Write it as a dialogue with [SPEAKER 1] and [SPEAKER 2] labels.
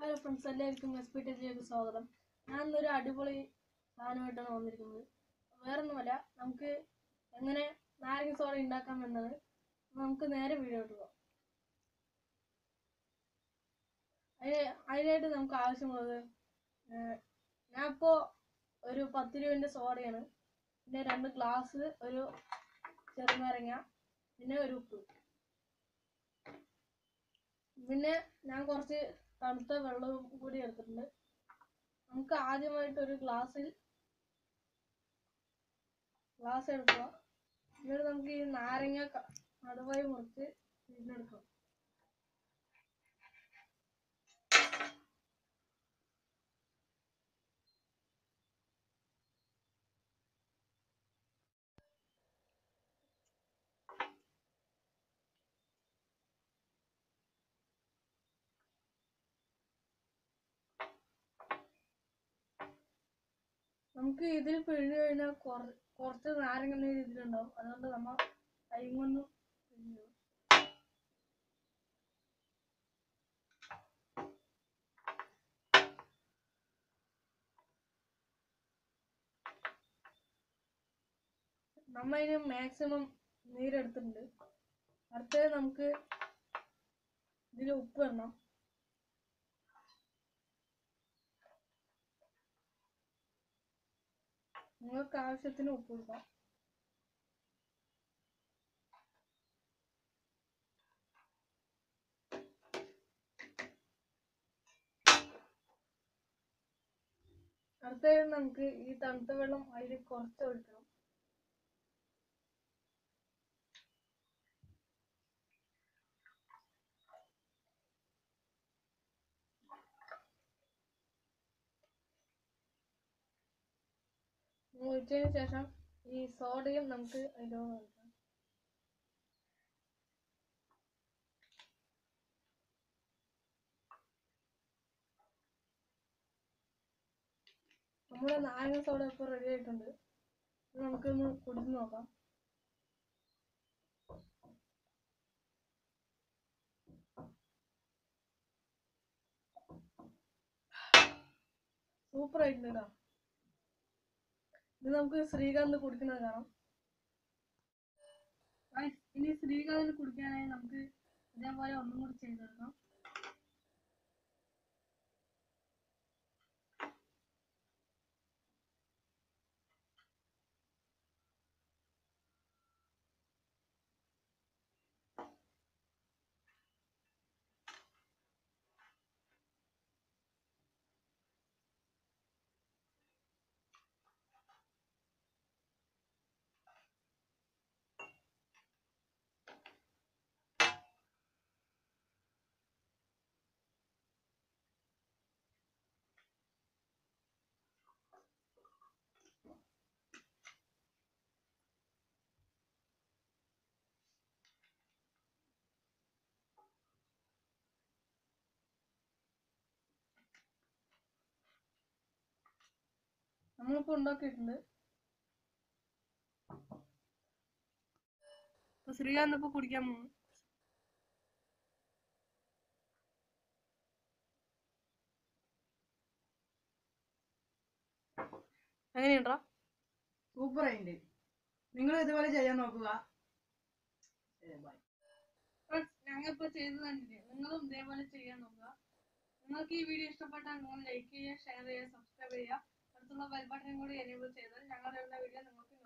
[SPEAKER 1] Hello friends എല്ലാവർക്കും S P ടെച്ചിലേക്ക് സ്വാഗതം ഞാൻ ഇന്നൊരു അടിപൊളി സാധനമായിട്ടാണ് വന്നിരിക്കുന്നത് വേറൊന്നുമല്ല നമുക്ക് എങ്ങനെ നാരങ്ങ സോഡ ഉണ്ടാക്കാം എന്നത് നമുക്ക് നേരെ വീഡിയോ ഇടുക അതിന് അതിനായിട്ട് നമുക്ക് ആവശ്യമുള്ളത് ഏഹ്, ഞാനിപ്പോൾ ഒരു പത്ത് രൂപൻ്റെ സോഡയാണ് പിന്നെ രണ്ട് ഗ്ലാസ് ഒരു ചെറുനാരങ്ങ പിന്നെ ഒരു ഉപ്പ് പിന്നെ ഞാൻ കുറച്ച് തണുത്ത വെള്ളവും കൂടി എടുത്തിട്ടുണ്ട് നമുക്ക് ആദ്യമായിട്ട് ഒരു ഗ്ലാസ്സിൽ ഗ്ലാസ് എടുക്കുക എന്നിട്ട് നമുക്ക് ഈ നാരങ്ങ ക- നടുവായി മുറിച്ച് ഇതിലെടുക്കണം നമുക്ക് ഇതിൽ പിഴിഞ്ഞു കഴിഞ്ഞാൽ കുറ- കുറച്ച് നാരങ്ങ നീര് ഇതിലുണ്ടാവും അതുകൊണ്ട് നമ്മൾ കൈ കൊണ്ടും പിഴിഞ്ഞു നമ്മ ഇതിന് മാക്സിമം നീരെടുത്തിട്ടുണ്ട് അടുത്തത് നമുക്ക് ഇതിൽ ഉപ്പ് ഇടണം നിങ്ങൾക്ക് ആവശ്യത്തിന് ഉപ്പ് കൊടുക്കാം അടുത്തത് നമുക്ക് ഈ തണുത്ത വെള്ളം അതിൽ കുറച്ച് ഒഴിക്കണം ഒഴിച്ചതിന് ശേഷം ഈ സോഡയും നമുക്ക് അതിലോട്ട് ഒഴിക്കാം നമ്മുടെ നാരങ്ങ സോഡ ഇപ്പോൾ റെഡി ആയിട്ടുണ്ട് ഇത് നമുക്കൊന്ന് കുടിച്ച് നോക്കാം സൂപ്പർ ആയിട്ടുണ്ട് കേട്ടോ ഇത് നമുക്ക് ശ്രീകാന്ത് കുടിക്കുന്നത് കാണാം Guys, ഇനി ശ്രീകാന്തിന് കുടിക്കാനായി നമുക്ക് ഇതേപോലെ ഒന്നും കൂടി ചെയ്തെടുക്കാം നമ്മളിപ്പോ ഉണ്ടാക്കിയിട്ടുണ്ട് ഇപ്പൊ ശ്രീകാന്ത് ഇപ്പൊ കുടിക്കാൻ പോകും എങ്ങനെയുണ്ടാ
[SPEAKER 2] സൂപ്പർ ആയിട്ടുണ്ട് നിങ്ങൾ ഇതുപോലെ ചെയ്യാൻ നോക്കുക ശരി, bye.
[SPEAKER 1] ഞങ്ങളിപ്പോ ചെയ്ത് തന്നില്ലേ നിങ്ങളും ഇതേപോലെ ചെയ്യാൻ നോക്കുക നിങ്ങൾക്ക് ഈ വീഡിയോ ഇഷ്ടപ്പെട്ടാൽ നിങ്ങൾ ലൈക്ക് ചെയ്യുക ഷെയർ ചെയ്യുക സബ്സ്ക്രൈബ് ചെയ്യുക അടുത്തുള്ള ബെൽ ബട്ടൺ കൂടി എനേബിൾ ചെയ്താൽ ഞങ്ങളുടെ വീഡിയോ നിങ്ങൾക്ക്